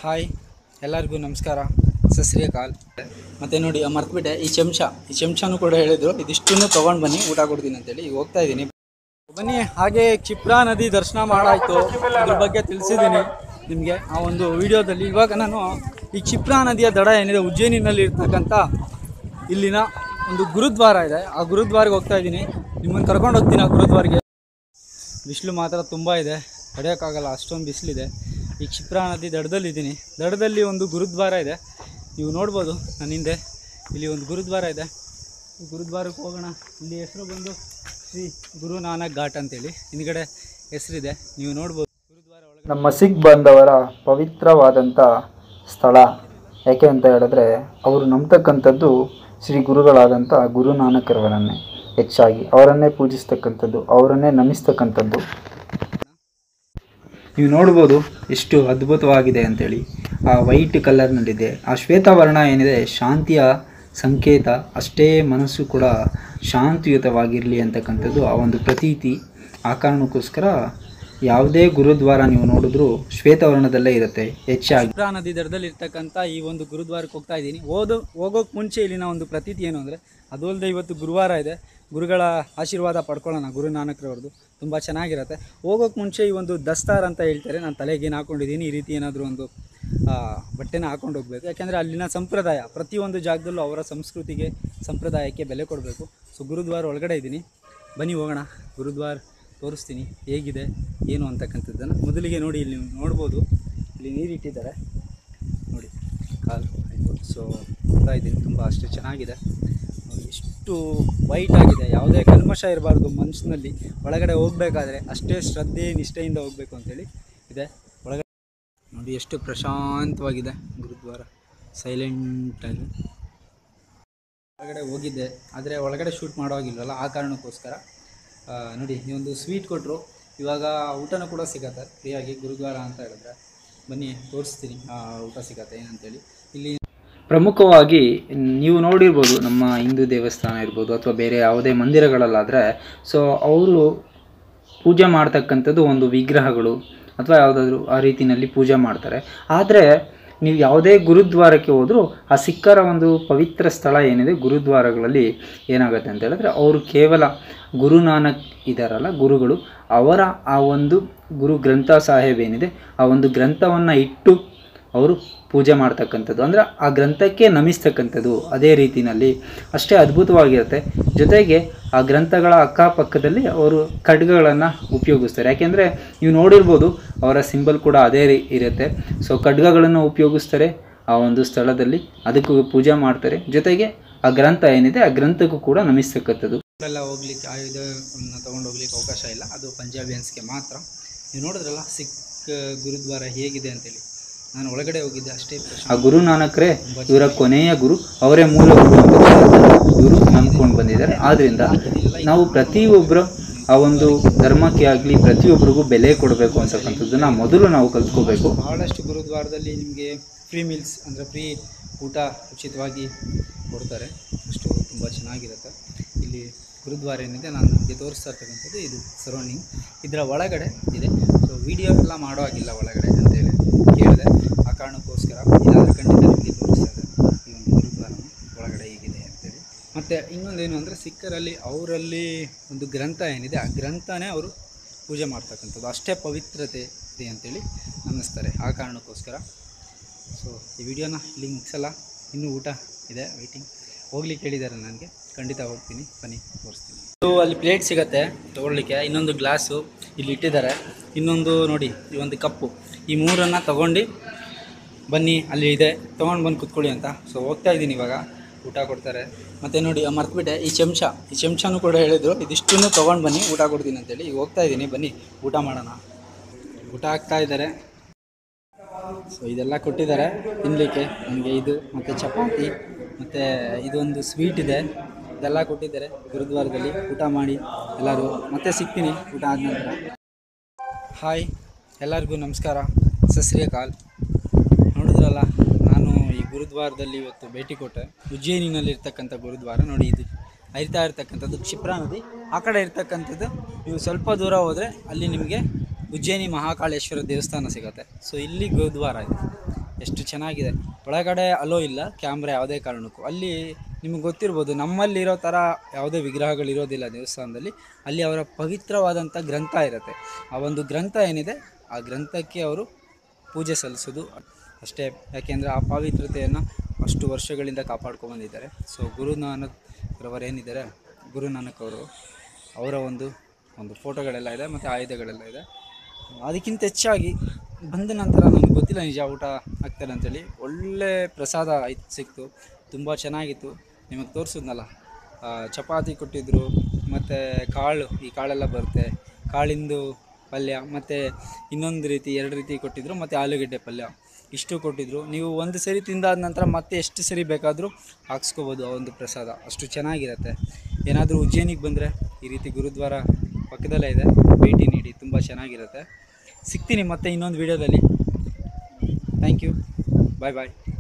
hi ಎಲ್ಲರಿಗೂ ನಮಸ್ಕಾರ ಸಸ್ರಿಯಕಾಲ್ ಮತ್ತು ನೋಡಿ ಮರ್ತ್ಬಿಟ್ಟೆ ಈ ಚಮಚ ಈ ಚಮಚನೂ ಕೂಡ ಹೇಳಿದ್ರು ಇದಿಷ್ಟನ್ನು ತೊಗೊಂಡು ಬನ್ನಿ ಊಟ ಕೊಡ್ತೀನಿ ಅಂತೇಳಿ ಈಗ ಹೋಗ್ತಾ ಇದ್ದೀನಿ ಬನ್ನಿ ಹಾಗೆ ಕ್ಷಿಪ್ರಾ ನದಿ ದರ್ಶನ ಮಾಡಾಯಿತು ಅದ್ರ ಬಗ್ಗೆ ತಿಳಿಸಿದ್ದೀನಿ ನಿಮಗೆ ಆ ಒಂದು ವಿಡಿಯೋದಲ್ಲಿ ಇವಾಗ ನಾನು ಈ ಕ್ಷಿಪ್ರಾ ನದಿಯ ದಡ ಏನಿದೆ ಉಜ್ಜಯಿನಿನಲ್ಲಿ ಇರ್ತಕ್ಕಂಥ ಇಲ್ಲಿನ ಒಂದು ಗುರುದ್ವಾರ ಇದೆ ಆ ಗುರುದ್ವಾರಕ್ಕೆ ಹೋಗ್ತಾ ಇದ್ದೀನಿ ನಿಮ್ಮನ್ನು ಕರ್ಕೊಂಡು ಹೋಗ್ತೀನಿ ಆ ಗುರುದ್ವಾರಿಗೆ ಬಿಸಿಲು ಮಾತ್ರ ತುಂಬ ಇದೆ ತಡೆಯೋಕ್ಕಾಗಲ್ಲ ಅಷ್ಟೊಂದು ಬಿಸಿಲಿದೆ ಈ ಕ್ಷಿಪ್ರಾ ನದಿ ದಡದಲ್ಲಿದ್ದೀನಿ ದಡದಲ್ಲಿ ಒಂದು ಗುರುದ್ವಾರ ಇದೆ ನೀವು ನೋಡ್ಬೋದು ನನ್ನ ಹಿಂದೆ ಇಲ್ಲಿ ಒಂದು ಗುರುದ್ವಾರ ಇದೆ ಈ ಗುರುದ್ವಾರಕ್ಕೆ ಹೋಗೋಣ ಇಲ್ಲಿ ಹೆಸರು ಬಂದು ಶ್ರೀ ಗುರು ನಾನಕ್ ಘಾಟ್ ಅಂತೇಳಿ ಹಿಂದ್ಗಡೆ ಹೆಸರಿದೆ ನೀವು ನೋಡ್ಬೋದು ಗುರುದ್ವಾರ ಒಳಗಡೆ ನಮ್ಮ ಸಿಖ್ ಬಾಂಧವರ ಪವಿತ್ರವಾದಂಥ ಸ್ಥಳ ಯಾಕೆ ಅಂತ ಹೇಳಿದ್ರೆ ಅವರು ನಂಬ್ತಕ್ಕಂಥದ್ದು ಶ್ರೀ ಗುರುಗಳಾದಂಥ ಗುರುನಾನಕರವರನ್ನೇ ಹೆಚ್ಚಾಗಿ ಅವರನ್ನೇ ಪೂಜಿಸ್ತಕ್ಕಂಥದ್ದು ಅವರನ್ನೇ ನಮಿಸ್ತಕ್ಕಂಥದ್ದು ನೀವು ನೋಡ್ಬೋದು ಎಷ್ಟು ಅದ್ಭುತವಾಗಿದೆ ಅಂತೇಳಿ ಆ ವೈಟ್ ಕಲರ್ನಲ್ಲಿದೆ ಆ ಶ್ವೇತವರ್ಣ ಏನಿದೆ ಶಾಂತಿಯ ಸಂಕೇತ ಅಷ್ಟೇ ಮನಸ್ಸು ಕೂಡ ಶಾಂತಿಯುತವಾಗಿರಲಿ ಅಂತಕ್ಕಂಥದ್ದು ಆ ಒಂದು ಪ್ರತೀತಿ ಆ ಕಾರಣಕ್ಕೋಸ್ಕರ ಯಾವುದೇ ಗುರುದ್ವಾರ ನೀವು ನೋಡಿದ್ರೂ ಶ್ವೇತವರ್ಣದಲ್ಲೇ ಇರುತ್ತೆ ಹೆಚ್ಚಾಗಿ ಕ್ಷಿಪ್ರಾ ನದಿ ದಡದಲ್ಲಿ ಇರ್ತಕ್ಕಂಥ ಈ ಒಂದು ಗುರುದ್ವಾರಕ್ಕೆ ಹೋಗ್ತಾ ಇದ್ದೀನಿ ಓದೋ ಹೋಗೋಕೆ ಮುಂಚೆ ಇಲ್ಲಿನ ಒಂದು ಪ್ರತೀತಿ ಏನು ಅಂದರೆ ಅದು ಅಲ್ಲದೆ ಇವತ್ತು ಗುರುವಾರ ಇದೆ ಗುರುಗಳ ಆಶೀರ್ವಾದ ಪಡ್ಕೊಳ್ಳೋಣ ಗುರು ನಾನಕ್ರವ್ರದ್ದು ತುಂಬ ಚೆನ್ನಾಗಿರುತ್ತೆ ಹೋಗೋಕೆ ಮುಂಚೆ ಈ ಒಂದು ದಸ್ತಾರ್ ಅಂತ ಹೇಳ್ತಾರೆ ನಾನು ತಲೆಗೇನು ಹಾಕೊಂಡಿದ್ದೀನಿ ಈ ರೀತಿ ಏನಾದರೂ ಒಂದು ಆ, ಬಟ್ಟೆನ ಹಾಕೊಂಡು ಹೋಗ್ಬೇಕು ಯಾಕೆಂದರೆ ಅಲ್ಲಿನ ಸಂಪ್ರದಾಯ ಪ್ರತಿಯೊಂದು ಜಾಗದಲ್ಲೂ ಅವರ ಸಂಸ್ಕೃತಿಗೆ ಸಂಪ್ರದಾಯಕ್ಕೆ ಬೆಲೆ ಕೊಡಬೇಕು ಸೊ ಗುರುದ್ವಾರ ಒಳಗಡೆ ಇದ್ದೀನಿ ಬನ್ನಿ ಹೋಗೋಣ ಗುರುದ್ವಾರ ತೋರಿಸ್ತೀನಿ ಹೇಗಿದೆ ಏನು ಅಂತಕ್ಕಂಥದ್ದನ್ನು ಮೊದಲಿಗೆ ನೋಡಿ ಇಲ್ಲಿ ನೀವು ನೋಡ್ಬೋದು ಇಲ್ಲಿ ನೀರು ಇಟ್ಟಿದ್ದಾರೆ ನೋಡಿ ಕಾಲು ಆಯಿತು ಸೊ ಹೋಗ್ತಾ ಇದ್ದೀನಿ ತುಂಬ ಅಷ್ಟು ಚೆನ್ನಾಗಿದೆ ನೋಡಿ ಎಷ್ಟು ವೈಟ್ ಆಗಿದೆ ಯಾವುದೇ ಕಲ್ಮಶ ಇರಬಾರ್ದು ಮನಸ್ಸಿನಲ್ಲಿ ಒಳಗಡೆ ಹೋಗಬೇಕಾದ್ರೆ ಅಷ್ಟೇ ಶ್ರದ್ಧೆ ನಿಷ್ಠೆಯಿಂದ ಹೋಗಬೇಕು ಅಂತೇಳಿ ಇದೆ ಒಳಗಡೆ ನೋಡಿ ಎಷ್ಟು ಪ್ರಶಾಂತವಾಗಿದೆ ಗುರುದ್ವಾರ ಸೈಲೆಂಟಾಗಿ ಒಳಗಡೆ ಹೋಗಿದ್ದೆ ಆದರೆ ಒಳಗಡೆ ಶೂಟ್ ಮಾಡೋವಾಗಿಲ್ವಲ್ಲ ಆ ಕಾರಣಕ್ಕೋಸ್ಕರ ಆ, ನೋಡಿ ಈ ಒಂದು ಸ್ವೀಟ್ ಕೊಟ್ಟರು ಇವಾಗ ಊಟನೂ ಕೂಡ ಸಿಗತ್ತೆ ಫ್ರೀಯಾಗಿ ಗುರುದ್ವಾರ ಅಂತ ಹೇಳಿದ್ರೆ ಬನ್ನಿ ತೋರಿಸ್ತೀನಿ ಆ, ಊಟ ಸಿಗತ್ತೆ ಏನಂತೇಳಿ ಇಲ್ಲಿ ಪ್ರಮುಖವಾಗಿ ನೀವು ನೋಡಿರ್ಬೋದು ನಮ್ಮ ಹಿಂದೂ ದೇವಸ್ಥಾನ ಇರ್ಬೋದು ಅಥವಾ ಬೇರೆ ಯಾವುದೇ ಮಂದಿರಗಳಲ್ಲಾದರೆ ಸೊ ಅವರು ಪೂಜೆ ಮಾಡ್ತಕ್ಕಂಥದ್ದು ಒಂದು ವಿಗ್ರಹಗಳು ಅಥವಾ ಯಾವುದಾದ್ರೂ ಆ ರೀತಿಯಲ್ಲಿ ಪೂಜೆ ಮಾಡ್ತಾರೆ ಆದರೆ ನೀವು ಯಾವುದೇ ಗುರುದ್ವಾರಕ್ಕೆ ಹೋದರೂ ಆ ಸಿಖ್ಖರ ಒಂದು ಪವಿತ್ರ ಸ್ಥಳ ಏನಿದೆ ಗುರುದ್ವಾರಗಳಲ್ಲಿ ಏನಾಗುತ್ತೆ ಅಂತ ಹೇಳಿದ್ರೆ ಅವರು ಕೇವಲ ಗುರುನಾನಕ್ ಇದ್ದಾರಲ್ಲ ಗುರುಗಳು ಅವರ ಆ ಒಂದು ಗುರು ಗ್ರಂಥ ಸಾಹೇಬ್ ಏನಿದೆ ಆ ಒಂದು ಗ್ರಂಥವನ್ನು ಇಟ್ಟು ಅವರು ಪೂಜೆ ಮಾಡ್ತಕ್ಕಂಥದ್ದು ಅಂದರೆ ಆ ಗ್ರಂಥಕ್ಕೆ ನಮಿಸ್ತಕ್ಕಂಥದ್ದು ಅದೇ ರೀತಿಯಲ್ಲಿ ಅಷ್ಟೇ ಅದ್ಭುತವಾಗಿರುತ್ತೆ ಜೊತೆಗೆ ಆ ಗ್ರಂಥಗಳ ಅಕ್ಕಪಕ್ಕದಲ್ಲಿ ಅವರು ಖಡ್ಗಗಳನ್ನು ಉಪಯೋಗಿಸ್ತಾರೆ ಯಾಕೆಂದರೆ ನೀವು ನೋಡಿರ್ಬೋದು ಅವರ ಸಿಂಬಲ್ ಕೂಡ ಅದೇ ರೀ ಇರುತ್ತೆ ಸೊ ಖಡ್ಗಗಳನ್ನು ಉಪಯೋಗಿಸ್ತಾರೆ ಆ ಒಂದು ಸ್ಥಳದಲ್ಲಿ ಅದಕ್ಕೂ ಪೂಜೆ ಮಾಡ್ತಾರೆ ಜೊತೆಗೆ ಆ ಗ್ರಂಥ ಏನಿದೆ ಆ ಗ್ರಂಥಕ್ಕೂ ಕೂಡ ನಮಿಸ್ತಕ್ಕಂಥದ್ದು ಎಲ್ಲ ಹೋಗ್ಲಿಕ್ಕೆ ಆಯುಧಗಳನ್ನ ತೊಗೊಂಡು ಹೋಗ್ಲಿಕ್ಕೆ ಅವಕಾಶ ಇಲ್ಲ ಅದು ಪಂಜಾಬಿಯನ್ಸ್ಗೆ ಮಾತ್ರ ನೀವು ನೋಡಿದ್ರಲ್ಲ ಸಿಖ್ ಗುರುದ್ವಾರ ಹೇಗಿದೆ ಅಂತೇಳಿ ನಾನು ಒಳಗಡೆ ಹೋಗಿದ್ದೆ ಅಷ್ಟೇ ಪ್ರಶಾಂತ ಆ ಗುರು ನಾನಕರೇ ಇವರ ಕೊನೆಯ ಗುರು ಅವರೇ ಮೂಲ ಗುರು ಅಂತ ಇವರು ನಂಬ್ಕೊಂಡು ಬಂದಿದ್ದಾರೆ ಆದ್ರಿಂದ ನಾವು ಪ್ರತಿಯೊಬ್ಬರು ಆ ಒಂದು ಧರ್ಮಕ್ಕೆ ಆಗಲಿ ಪ್ರತಿಯೊಬ್ಬರಿಗೂ ಬೆಲೆ ಕೊಡಬೇಕು ಅಂತಕ್ಕಂಥದ್ದನ್ನ ಮೊದಲು ನಾವು ಕಲ್ತ್ಕೋಬೇಕು ಬಹಳಷ್ಟು ಗುರುದ್ವಾರದಲ್ಲಿ ನಿಮಗೆ ಫ್ರೀ ಮೀಲ್ಸ್ ಅಂದರೆ ಫ್ರೀ ಊಟ ಉಚಿತವಾಗಿ ಕೊಡ್ತಾರೆ ಅಷ್ಟು ತುಂಬ ಚೆನ್ನಾಗಿರುತ್ತೆ ಇಲ್ಲಿ ಗುರುದ್ವಾರ ಏನಿದೆ ನಾನು ನಿಮಗೆ ತೋರಿಸ್ತಾ ಇರ್ತಕ್ಕಂಥದ್ದು ಇದು ಸರೌಂಡಿಂಗ್ ಇದರ ಒಳಗಡೆ ಇದೆ ಸೊ ವಿಡಿಯೋ ಎಲ್ಲ ಮಾಡೋ ಹಾಗಿಲ್ಲ ಒಳಗಡೆ ಅಂತೇಳಿ ಕೇಳಿದೆ ಆ ಕಾರಣಕ್ಕೋಸ್ಕರ ಇದಾದರೆ ಖಂಡಿತ ನಿಮಗೆ ತೋರಿಸ್ತಾ ಇದೆ ಈ ಒಂದು ಗುರುದ್ವಾರ ಒಳಗಡೆ ಹೇಗಿದೆ ಅಂತೇಳಿ ಮತ್ತು ಇನ್ನೊಂದೇನು ಅಂದರೆ ಸಿಖ್ಖರಲ್ಲಿ ಅವರಲ್ಲಿ ಒಂದು ಗ್ರಂಥ ಏನಿದೆ ಆ ಗ್ರಂಥನೇ ಅವರು ಪೂಜೆ ಮಾಡ್ತಕ್ಕಂಥದ್ದು ಅಷ್ಟೇ ಪವಿತ್ರತೆ ಇದೆ ಅಂತೇಳಿ ಅನ್ನಿಸ್ತಾರೆ ಆ ಕಾರಣಕ್ಕೋಸ್ಕರ ಸೊ ಈ ವಿಡಿಯೋನ ಇಲ್ಲಿ ಮುಗಿಸಲ್ಲ ಇನ್ನೂ ಊಟ ಇದೆ ವೆಯ್ಟಿಂಗ್ ಹೋಗ್ಲಿಕ್ಕೆ ಹೇಳಿದ್ದಾರೆ ನನಗೆ ಖಂಡಿತ ಹೋಗ್ತೀನಿ ಬನ್ನಿ ತೋರಿಸ್ತೀನಿ ಇದು ಅಲ್ಲಿ ಪ್ಲೇಟ್ ಸಿಗತ್ತೆ ತೊಗೊಳ್ಲಿಕ್ಕೆ ಇನ್ನೊಂದು ಗ್ಲಾಸು ಇಲ್ಲಿ ಇಟ್ಟಿದ್ದಾರೆ ಇನ್ನೊಂದು ನೋಡಿ ಈ ಒಂದು ಕಪ್ಪು ಈ ಮೂರನ್ನು ತಗೊಂಡು ಬನ್ನಿ ಅಲ್ಲಿ ಇದೆ ತೊಗೊಂಡು ಬಂದು ಕುತ್ಕೊಳ್ಳಿ ಅಂತ ಸೊ ಹೋಗ್ತಾ ಇದ್ದೀನಿ ಇವಾಗ ಊಟ ಕೊಡ್ತಾರೆ ಮತ್ತು ನೋಡಿ ಮರ್ತ್ಬಿಟ್ಟೆ ಈ ಚಮಚ ಈ ಚಮಚನೂ ಕೂಡ ಹೇಳಿದರು ಇದಿಷ್ಟನ್ನು ತೊಗೊಂಡು ಬನ್ನಿ ಊಟ ಕೊಡ್ತೀನಿ ಅಂತೇಳಿ ಈಗ ಹೋಗ್ತಾ ಇದ್ದೀನಿ ಬನ್ನಿ ಊಟ ಮಾಡೋಣ ಊಟ ಹಾಕ್ತಾ ಇದ್ದಾರೆ ಸೊ ಇದೆಲ್ಲ ಕೊಟ್ಟಿದ್ದಾರೆ ತಿನ್ನಲಿಕ್ಕೆ ನನಗೆ ಇದು ಮತ್ತು ಚಪಾತಿ ಮತ್ತು ಇದೊಂದು ಸ್ವೀಟ್ ಇದೆ ಇದೆಲ್ಲ ಕೊಟ್ಟಿದ್ದಾರೆ ಗುರುದ್ವಾರದಲ್ಲಿ ಊಟ ಮಾಡಿ ಎಲ್ಲರೂ ಮತ್ತೆ ಸಿಗ್ತೀನಿ ಊಟ ಆದ ನಂತರ ಹಾಯ್ ಎಲ್ಲರಿಗೂ ನಮಸ್ಕಾರ ಸಸ್ರಿಯಕಾಲ್ ನೋಡಿದ್ರಲ್ಲ ನಾನು ಈ ಗುರುದ್ವಾರದಲ್ಲಿ ಇವತ್ತು ಭೇಟಿ ಕೊಟ್ಟೆ ಉಜ್ಜಯಿನಿನಲ್ಲಿರ್ತಕ್ಕಂಥ ಗುರುದ್ವಾರ ನೋಡಿ ಇದು ಹರಿತಾ ಇರ್ತಕ್ಕಂಥದ್ದು ಕ್ಷಿಪ್ರಾ ನದಿ ಆ ಕಡೆ ಇರ್ತಕ್ಕಂಥದ್ದು ನೀವು ಸ್ವಲ್ಪ ದೂರ ಹೋದರೆ ಅಲ್ಲಿ ನಿಮಗೆ ಉಜ್ಜಯಿನಿ ಮಹಾಕಾಳೇಶ್ವರ ದೇವಸ್ಥಾನ ಸಿಗುತ್ತೆ ಸೊ ಇಲ್ಲಿ ಗುರುದ್ವಾರ ಇದೆ ಎಷ್ಟು ಚೆನ್ನಾಗಿದೆ ಒಳಗಡೆ ಅಲೋ ಇಲ್ಲ ಕ್ಯಾಮ್ರಾ ಯಾವುದೇ ಕಾರಣಕ್ಕೂ ಅಲ್ಲಿ ನಿಮಗೆ ಗೊತ್ತಿರ್ಬೋದು ನಮ್ಮಲ್ಲಿರೋ ಥರ ಯಾವುದೇ ವಿಗ್ರಹಗಳಿರೋದಿಲ್ಲ ದೇವಸ್ಥಾನದಲ್ಲಿ ಅಲ್ಲಿ ಅವರ ಪವಿತ್ರವಾದಂಥ ಗ್ರಂಥ ಇರುತ್ತೆ ಆ ಒಂದು ಗ್ರಂಥ ಏನಿದೆ ಆ ಗ್ರಂಥಕ್ಕೆ ಅವರು ಪೂಜೆ ಸಲ್ಲಿಸೋದು ಅಷ್ಟೇ ಯಾಕೆಂದರೆ ಆ ಪವಿತ್ರತೆಯನ್ನು ಅಷ್ಟು ವರ್ಷಗಳಿಂದ ಕಾಪಾಡ್ಕೊಂಡು ಬಂದಿದ್ದಾರೆ ಸೊ ಗುರುನಾನಕ್ ರವರೇನಿದ್ದಾರೆ ಗುರುನಾನಕ್ ಅವರು ಅವರ ಒಂದು ಒಂದು ಫೋಟೋಗಳೆಲ್ಲ ಇದೆ ಮತ್ತು ಆಯುಧಗಳೆಲ್ಲ ಇದೆ ಅದಕ್ಕಿಂತ ಹೆಚ್ಚಾಗಿ ಬಂದ ನಂತರ ನನಗೆ ಗೊತ್ತಿಲ್ಲ ನಿಜ ಊಟ ಆಗ್ತಾರೆ ಅಂತೇಳಿ ಒಳ್ಳೆ ಪ್ರಸಾದ ಆಯ್ತು ಸಿಕ್ತು ತುಂಬ ಚೆನ್ನಾಗಿತ್ತು ನಿಮಗೆ ತೋರಿಸಿದ್ನಲ್ಲ ಆ, ಚಪಾತಿ ಕೊಟ್ಟಿದ್ದರು ಮತ್ತು ಕಾಳು ಈ ಕಾಳೆಲ್ಲ ಬರುತ್ತೆ ಕಾಳಿಂದು ಪಲ್ಯ ಮತ್ತು ಇನ್ನೊಂದು ರೀತಿ ಎರಡು ರೀತಿ ಕೊಟ್ಟಿದ್ದರು ಮತ್ತು ಆಲೂಗೆಡ್ಡೆ ಪಲ್ಯ ಇಷ್ಟು ಕೊಟ್ಟಿದ್ದರು ನೀವು ಒಂದು ಸರಿ ತಿಂದಾದ ನಂತರ ಮತ್ತೆ ಎಷ್ಟು ಸರಿ ಬೇಕಾದರೂ ಹಾಕ್ಸ್ಕೋಬೋದು ಆ ಒಂದು ಪ್ರಸಾದ ಅಷ್ಟು ಚೆನ್ನಾಗಿರುತ್ತೆ ಏನಾದರೂ ಉಜ್ಜಯಿನಿಗೆ ಬಂದರೆ ಈ ರೀತಿ ಗುರುದ್ವಾರ ಪಕ್ಕದಲ್ಲೇ ಇದೆ ಭೇಟಿ ನೀಡಿ ತುಂಬ ಚೆನ್ನಾಗಿರುತ್ತೆ ಸಿಗ್ತೀನಿ ಮತ್ತೆ ಇನ್ನೊಂದು ವೀಡಿಯೋದಲ್ಲಿ ಥ್ಯಾಂಕ್ ಯು ಬಾಯ್ ಬಾಯ್